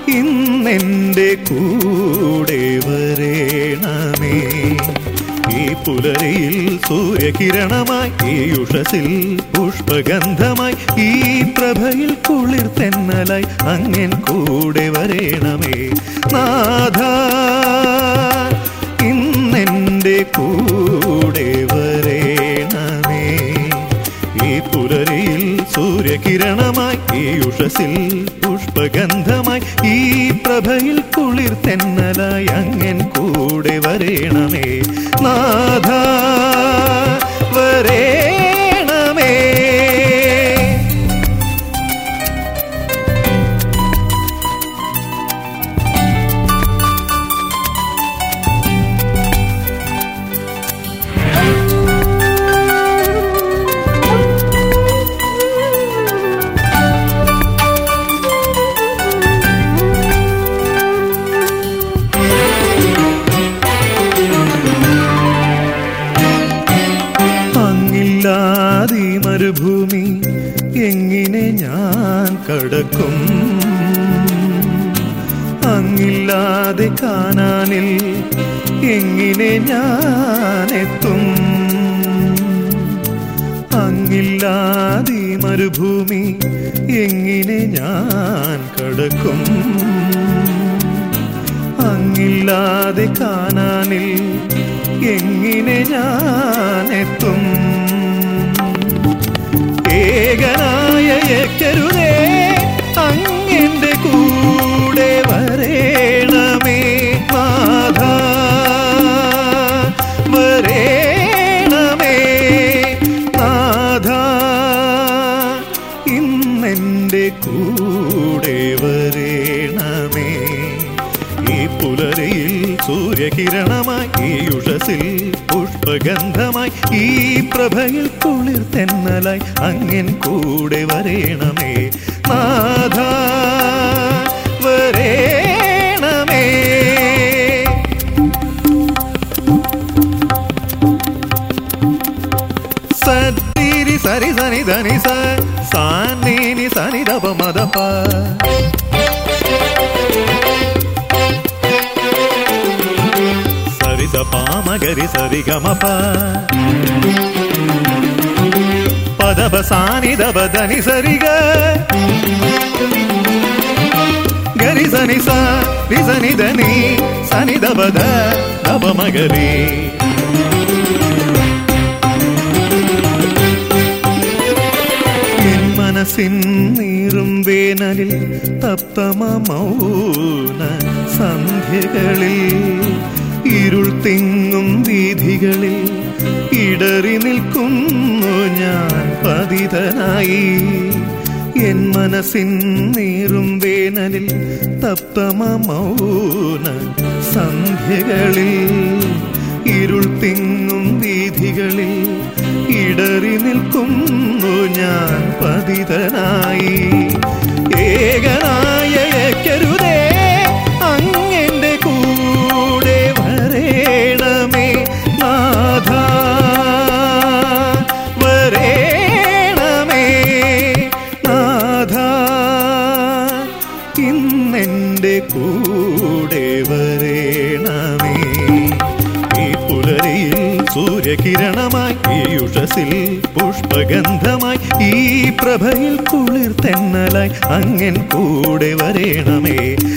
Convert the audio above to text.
ഇന്നെന്റെ കൂടെ വരേണമേ ഈ പുലരിയിൽ സൂര്യകിരണമായി ഈ ഉഷസിൽ പുഷ്പഗന്ധമായി ഈ പ്രഭയിൽ കുളിർ തെന്നലായി അങ്ങൻ കൂടെ വരേണമേ നാഥ ഇന്നെന്റെ കൂടെ വരേണമേ ഈ പുലരിയിൽ സൂര്യകിരണമായി ഈ ഉഷസിൽ പുഷ്പഗന്ധമായി ഈ പ്രഭയിൽ കുളിർ തെന്നലായി അങ്ങൻ കൂടെ വരേണമേ നാഥ വരേണമേ അങ്ങില്ലാതെ ഈ മരുഭൂമി എങ്ങനെ ഞാൻ കടക്കും അങ്ങില്ലാതെ കാണാനിൽ എങ്ങനെ ഞാൻ എത്തും അങ്ങില്ലാതെ ഈ മരുഭൂമി എങ്ങനെ ഞാൻ കടക്കും അങ്ങില്ലാതെ കാണാനിൽ എങ്ങനെ ഞാൻ എത്തും ഏകനായ ഏക്കരുതേ അങ്ങെന്റെ കൂടെ വരേണമേ നാഥ വരേണമേ നാഥ ഇന്നെന്റെ കൂടെ വരേണമേ ഈ പുലരിയിൽ സൂര്യകിരണമായി ഈ ഉഷസിൽ പുഷ്പഗന്ധമായി ഈ പ്രഭയിൽ കുളിർ തെന്നലായി അങ്ങൻ കൂടെ വരേണമേ നാഥ വരേണമേ സത്തിരി സരി സനി ധനി സ സാനി സനി ദപ മദപ సరి స పామ గరి సరి గమ ప పదబ సాని దబ దని సరి గ గరి సని స రి సని దని సని దబ ద దబ మగరి എൻ മനസ്സിൻ നീറും വേനലിൽ തപ്തമ മൗന സന്ധ്യകളിൽ ഇരുൾ തിങ്ങും വീഥികളിൽ ഇടറി നിൽക്കുന്നു ഞാൻ പതിതനായി എൻ മനസ്സിൻ നീറും വേനലിൽ തപ്തമ മൗന സന്ധ്യകളിൽ ഇരുൾ തിങ്ങും വീഥികളിൽ ഇടറി നിൽക്കുന്നു ഞാൻ പതിതനായി ഏകനായ കരുതേ അങ്ങെന്റെ കൂടെ വരേണമേ നാഥ വരേണമേ നാഥ ഇന്നെന്റെ കൂടെ വരേണമേ ഈ പുലരിയിൽ സൂര്യകിരണമായി ഈ ഉഷസിൽ പുഷ്പഗന്ധമായി ഈ പ്രഭയിൽ കുളിർ തെന്നലായി അങ്ങൻ കൂടെ വരേണമേ